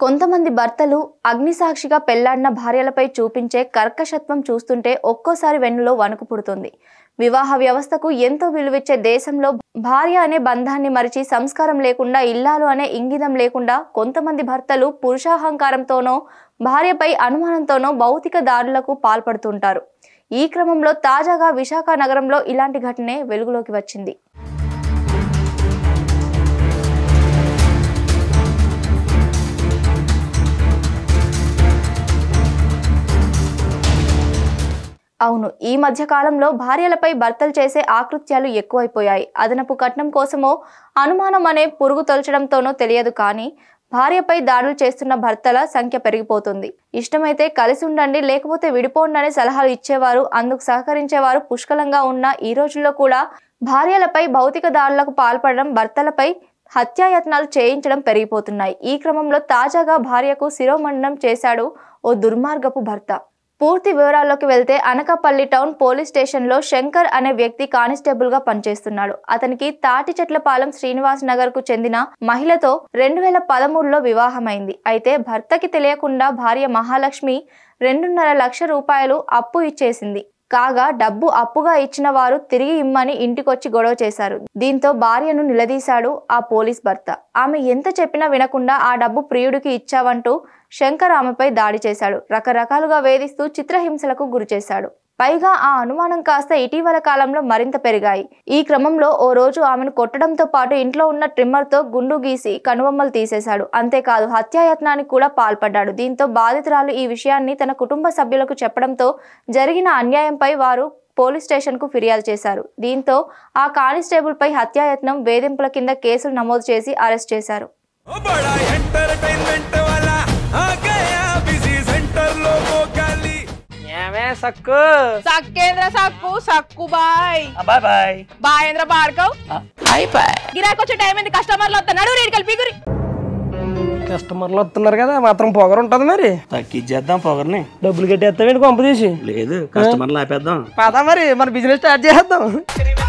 కొంతమంది భర్తలు అగ్నిసాక్షిగా పెళ్లాడిన భార్యలపై చూపించే కర్కశత్వం చూస్తుంటే ఒక్కోసారి వెన్నులో వణుకు పుడుతుంది వివాహ వ్యవస్థకు ఎంతో విలువిచ్చే దేశంలో భార్య అనే బంధాన్ని మరిచి సంస్కారం లేకుండా ఇల్లాలు అనే ఇంగితం లేకుండా కొంతమంది భర్తలు పురుషాహంకారంతోనో భార్యపై అనుమానంతోనో భౌతిక దాడులకు పాల్పడుతుంటారు ఈ క్రమంలో తాజాగా విశాఖ నగరంలో ఇలాంటి ఘటనే వెలుగులోకి వచ్చింది అవును ఈ మధ్య కాలంలో భార్యలపై భర్తలు చేసే ఆకృత్యాలు ఎక్కువైపోయాయి అదనపు కట్నం కోసమో అనుమానం అనే పురుగు తొలచడంతోనో తెలియదు కానీ భార్యపై దాడులు చేస్తున్న భర్తల సంఖ్య పెరిగిపోతుంది ఇష్టమైతే కలిసి ఉండండి లేకపోతే విడిపోండి అనే సలహాలు ఇచ్చేవారు అందుకు సహకరించేవారు పుష్కలంగా ఉన్న ఈ రోజుల్లో కూడా భార్యలపై భౌతిక దాడులకు పాల్పడడం భర్తలపై హత్యాయత్నాలు చేయించడం పెరిగిపోతున్నాయి ఈ క్రమంలో తాజాగా భార్యకు శిరోమండనం చేశాడు ఓ దుర్మార్గపు భర్త పూర్తి వివరాల్లోకి వెళ్తే అనకాపల్లి టౌన్ పోలీస్ స్టేషన్లో శంకర్ అనే వ్యక్తి కానిస్టేబుల్ గా పనిచేస్తున్నాడు అతనికి తాటి చెట్లపాలెం శ్రీనివాస్ నగర్ కు చెందిన మహిళతో రెండు వేల పదమూడులో వివాహమైంది అయితే భర్తకి తెలియకుండా భార్య మహాలక్ష్మి రెండున్నర లక్ష రూపాయలు అప్పు ఇచ్చేసింది కాగా డబ్బు అప్పుగా ఇచ్చిన వారు తిరిగి ఇమ్మని ఇంటికొచ్చి గొడవ చేశారు దీంతో భార్యను నిలదీశాడు ఆ పోలీస్ భర్త ఆమె ఎంత చెప్పినా వినకుండా ఆ డబ్బు ప్రియుడికి ఇచ్చావంటూ శంకర్ ఆమెపై దాడి చేశాడు రకరకాలుగా వేధిస్తూ చిత్రహింసలకు గురి చేశాడు పైగా ఆ అనుమానం కాస్త ఇటీవల కాలంలో మరింత పెరిగాయి ఈ క్రమంలో ఓ రోజు ఆమెను కొట్టడంతో పాటు ఇంట్లో ఉన్న ట్రిమ్మర్తో గుండు గీసి కనుబొమ్మలు తీసేశాడు అంతేకాదు హత్యాయత్నానికి కూడా పాల్పడ్డాడు దీంతో బాధితురాలు ఈ విషయాన్ని తన కుటుంబ సభ్యులకు చెప్పడంతో జరిగిన అన్యాయంపై వారు పోలీస్ స్టేషన్కు ఫిర్యాదు చేశారు దీంతో ఆ కానిస్టేబుల్పై హత్యాయత్నం వేధింపుల కింద కేసులు నమోదు చేసి అరెస్ట్ చేశారు ओ बड़ा एंटरटेनमेंट वाला आ गया बिजी सेंटर लोगों का ली ఏమే సక్కు సక్కేంద్ర సక్కు సక్కు బాయ్ బాయ్ బాయ్ బాయేంద్ర భార్గవ్ బాయ్ బాయ్ గిరాకి వచ్చే టైం ఏంది కస్టమర్లు వస్తున్నాడు రేడు కలిపి గురి కస్టమర్లు వస్తున్నారు కదా మాత్రం పొగరు ఉంటది మరి తగ్గించేద్దాం పొగర్ని డబ్బులు కట్టేస్తావేంటి కొంప తీసి లేదు కస్టమర్లు ఆపేద్దాం పదా మరి మన బిజినెస్ స్టార్ట్ చేద్దాం